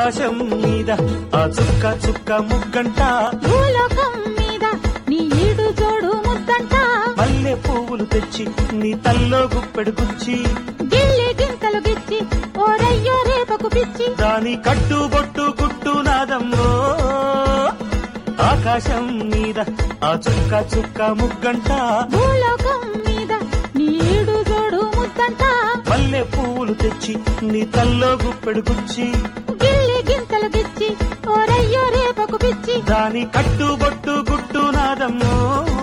ఆకాశం మీద ఆ చుక్క చుక్క ముగ్గంట భూలోకం మీద నీ ఈడు జోడు ముద్దంట మల్లె పువ్వులు తెచ్చి నీ తల్లో గుప్పెడు గుచ్చి గిల్లి గింతలు గిచ్చి ఓరయ్యో రేపకు పిచ్చి దాని కట్టు బొట్టు గుట్టు నాదమ్మో ఆకాశం మీద ఆ చుక్క చుక్క ముగ్గంట భూలోకం మీద నీ ఈడు జోడు ముద్దంట మల్లె పువ్వులు తెచ్చి నీ తల్లో గుప్పెడు గుచ్చి గిల్లి గింతలు గిచ్చి ఓరయ్యో రేపకు పిచ్చి దాని కట్టు బొట్టు గుట్టు నాదమ్మో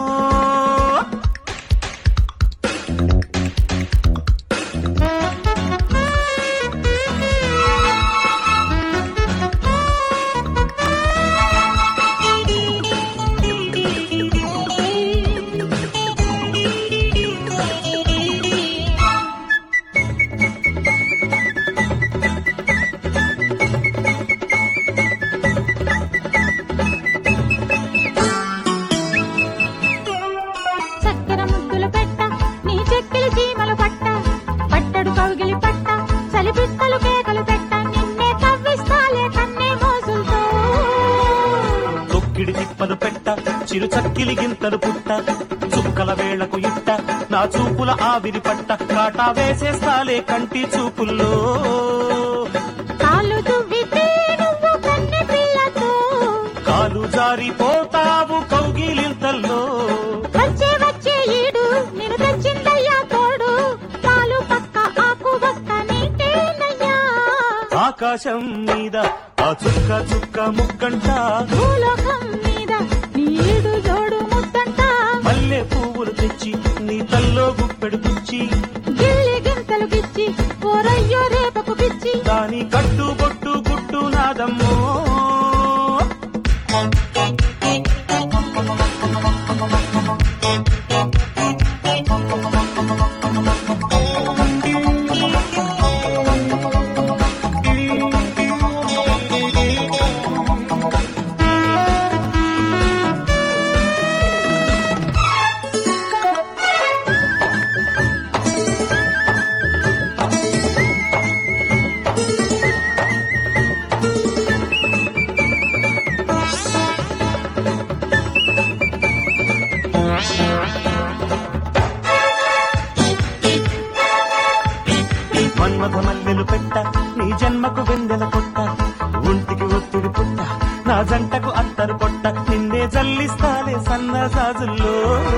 చక్కెర ముద్దులు పెట్ట నీ చెక్కిలి చీమలు పట్ట పట్టడు కౌగిలి పట్ట చలిపిట్టలు కేకలు పెట్ట నిన్నే కవ్విస్తాలే కన్నే మోసులతో తొక్కిడి తిప్పలు పెట్ట చిరు చక్కిలి గింతలు పుట్ట చుక్కల వేళకు ఇట్ట నా చూపుల ఆవిరి పట్ట కాటా వేసేస్తాలే కంటి చూపుల్లో కాళ్ళు దువ్వితే నువ్వు కన్నె పిల్లతో కాలు జారిపోతావు కౌగిలింతల్లో వచ్చే వచ్చే ఈడు నేను తెచ్చిందయ్యా తోడు పాలు పక్క ఆకు బక్క నీటేనయ్యా ఆకాశం మీద ఆ చుక్క చుక్క ముక్కంట భూలోకం మీద నీడు జోడు ముద్దంట మల్లె పువ్వులు తెచ్చి నీ తల్లో గుప్పెడు గుచ్చి గిల్లి గింతలు గిచ్చి ఓరయ్యో రేపకు పిచ్చి దాని కట్టు బొట్టు గుట్టు నాదమ్మో మన్మథ మల్లెలు పెట్ట నీ జన్మకు వెందెల కొట్ట ఒంటికి ఒత్తిడి పుట్ట నా జంటకు అత్తరు కొట్ట నిన్నే జల్లిస్తాలే సన్న సాజుల్లో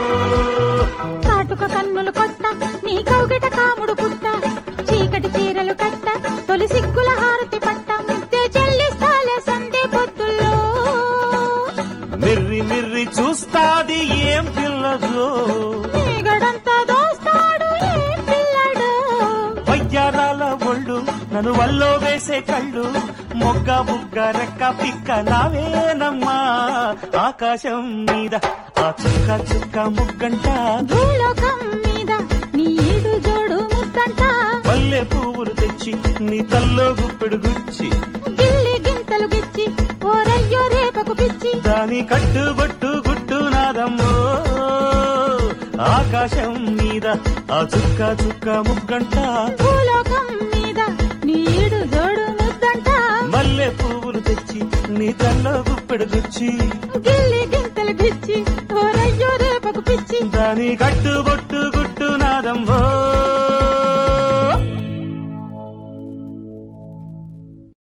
కాటుక కన్నులు కొట్ట నీ కౌగిట కాముడు పుట్ట చీకటి చీరలు కట్ట తొలి సిగ్గుల హారతి పట్ట ముద్దే చెల్లిస్తాలే సందే పొద్దుల్లో మిర్రి మిర్రి చూస్తాది ఏం పిల్లదో నీగడంతా దోస్తాడు ఏ పిల్లడు వయ్యారాల ఒళ్ళు నన్ను వల్లో వేసే కళ్ళు మొగ్గ బుగ్గ రెక్క పిక్క నావేనమ్మా ఆకాశం మీద ఆ చుక్క చుక్క ముగ్గంట భూలోకం మీద నీడు జోడు ముద్దంట మల్లె పువ్వులు తెచ్చి నీ తల్లో గుప్పెడు గుచ్చి గిల్లి గింతలు గిచ్చి ఓరయ్యో రేపకు పిచ్చి దాని కట్టు బొట్టు గుట్టు నాదమ్మో ఆకాశం మీద ఆ చుక్క చుక్క ముగ్గంట భూలోకం మీద నీడు జోడు ముద్దంట మల్లె పువ్వులు తెచ్చి నీ తల్లో గుప్పెడు గుచ్చి గిల్లి గింతలు గిచ్చి ఓరయ్యో రేపకు పిచ్చి దాని కట్టు బొట్టు గుట్టు నాదమ్మో